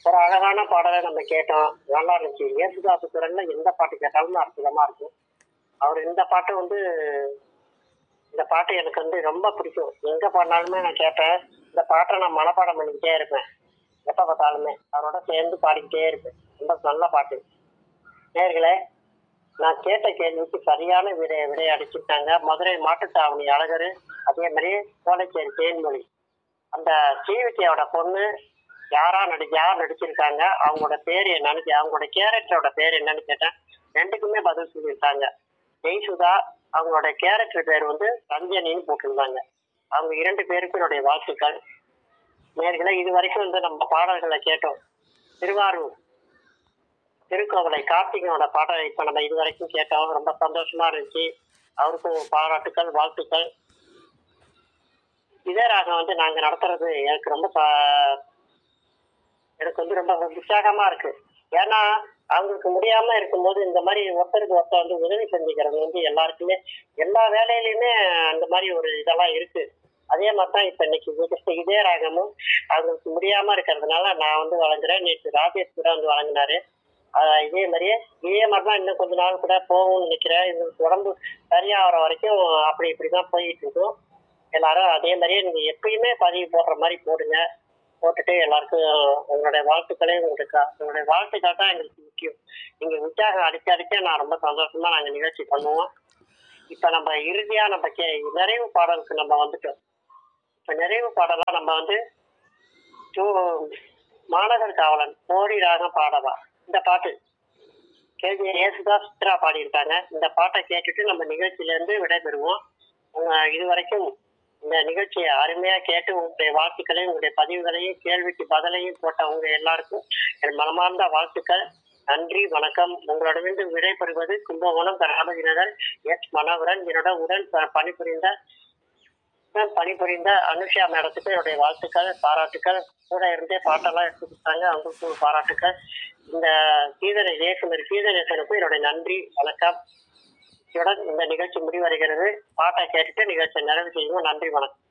ஒரு அழகான பாடலை நம்ம கேட்டோம் நல்லா இருந்துச்சு இயேசுதாசு குரல்ல எந்த பாட்டு கேட்டாலும் அற்புதமா இருக்கும் அவர் இந்த பாட்டு வந்து இந்த பாட்டு எனக்கு வந்து ரொம்ப பிடிக்கும் எங்க பாடினாலுமே நான் கேட்பேன் இந்த பாட்டை நான் மனப்பாடம் பண்ணிக்கிட்டே இருப்பேன் எப்ப பார்த்தாலுமே அவரோட சேர்ந்து பாடிக்கிட்டே இருப்பேன் ரொம்ப நல்ல பாட்டு நேர்களே நான் கேட்ட கேள்விக்கு சரியான விடை விடை அடிச்சிருக்காங்க மதுரை மாட்டுத்தாவணி அழகரு அதே மாதிரி கோலைச்சேரி தேன்மொழி அந்த ஸ்ரீவித்யாவோட பொண்ணு யாரா நடி யார் நடிச்சிருக்காங்க அவங்களோட பேர் என்னன்னு அவங்களோட கேரக்டரோட பேர் என்னன்னு கேட்டேன் ரெண்டுக்குமே பதில் சொல்லியிருக்காங்க ஜெய்சுதா அவங்களோட கேரக்டர் பேர் வந்து ரஞ்சனின்னு போட்டிருந்தாங்க அவங்க இரண்டு பேருக்கும் என்னுடைய வாழ்த்துக்கள் நேர்களை இது வரைக்கும் வந்து நம்ம பாடல்களை கேட்டோம் திருவாரூர் திருக்கோவிலை கார்த்திகனோட பாடல் இப்ப நம்ம இது வரைக்கும் கேட்டோம் ரொம்ப சந்தோஷமா இருந்துச்சு அவருக்கும் பாராட்டுக்கள் வாழ்த்துக்கள் இதே ராகம் வந்து நாங்க நடத்துறது எனக்கு ரொம்ப ச- எனக்கு வந்து ரொம்ப உற்சாகமா இருக்கு ஏன்னா அவங்களுக்கு முடியாம இருக்கும்போது இந்த மாதிரி ஒருத்தருக்கு ஒருத்தர் வந்து உதவி செஞ்சுக்கிறது வந்து எல்லாருக்குமே எல்லா வேலையிலயுமே அந்த மாதிரி ஒரு இதெல்லாம் இருக்கு அதே மாதிரி தான் இப்ப இன்னைக்கு இது- இதே ராகமும் அவங்களுக்கு முடியாம இருக்கிறதுனால நான் வந்து வழங்குறேன் நேற்று ராஜேஷ் கூட வந்து வழங்கினாரு ஆஹ் இதே மாதிரியே இதே மாதிரி தான் இன்னும் கொஞ்ச நாள் கூட போகும்னு நினைக்கிறேன் இவங்களுக்கு உடம்பு சரியாகிற வரைக்கும் அப்படி இப்படி தான் போயிட்டு இருக்கும் எல்லாரும் அதே மாதிரியே நீங்க எப்பயுமே பதிவு போடுற மாதிரி போடுங்க போட்டுட்டு எல்லாருக்கும் உங்களுடைய வாழ்த்துக்களே உங்களுக்கு உங்களுடைய வாழ்த்துக்கள் தான் எங்களுக்கு முக்கியம் நீங்க உற்சாகம் அடிக்க அடிக்க நான் ரொம்ப சந்தோஷமா நாங்க நிகழ்ச்சி பண்ணுவோம் இப்ப நம்ம இறுதியா நம்ம கே நிறைவு பாடலுக்கு நம்ம வந்துட்டோம் இப்ப நிறைவு பாடலா நம்ம வந்து சு- மாநகர் காவலன் கோடி ராகம் பாடவா இந்த பாட்டு கேஜி ஏசுதாஸ் சித்ரா பாடியிருக்காங்க இந்த பாட்டை கேட்டுட்டு நம்ம நிகழ்ச்சியில இருந்து விடைபெறுவோம் உங்க இது வரைக்கும் இந்த நிகழ்ச்சியை அருமையா கேட்டு உங்களுடைய வாழ்த்துக்களையும் உங்களுடைய பதிவுகளையும் கேள்விக்கு பதிலையும் போட்ட உங்க எல்லாருக்கும் என் மனமார்ந்த வாழ்த்துக்கள் நன்றி வணக்கம் உங்களிடமிருந்து விடைபெறுவது கும்பகோணம் கணபதி நகர் எஸ் மனோகரன் என்னோட உடன் ப- பணிபுரிந்த உடன் பணிபுரிந்த அனுஷா மேடத்துக்கு என்னுடைய வாழ்த்துக்கள் பாராட்டுக்கள் கூட இருந்தே பாட்டெல்லாம் எடுத்து கொடுத்தாங்க அவங்களுக்கும் பாராட்டுக்கள் இந்த கீதனை இயக்குனர் கீதநேசனுக்கும் என்னுடைய நன்றி வணக்கம் இத்துடன் இந்த நிகழ்ச்சி முடிவடைகிறது பாட்டை கேட்டுட்டு நிகழ்ச்சியை நிறைவு செய்வோம் நன்றி வணக்கம்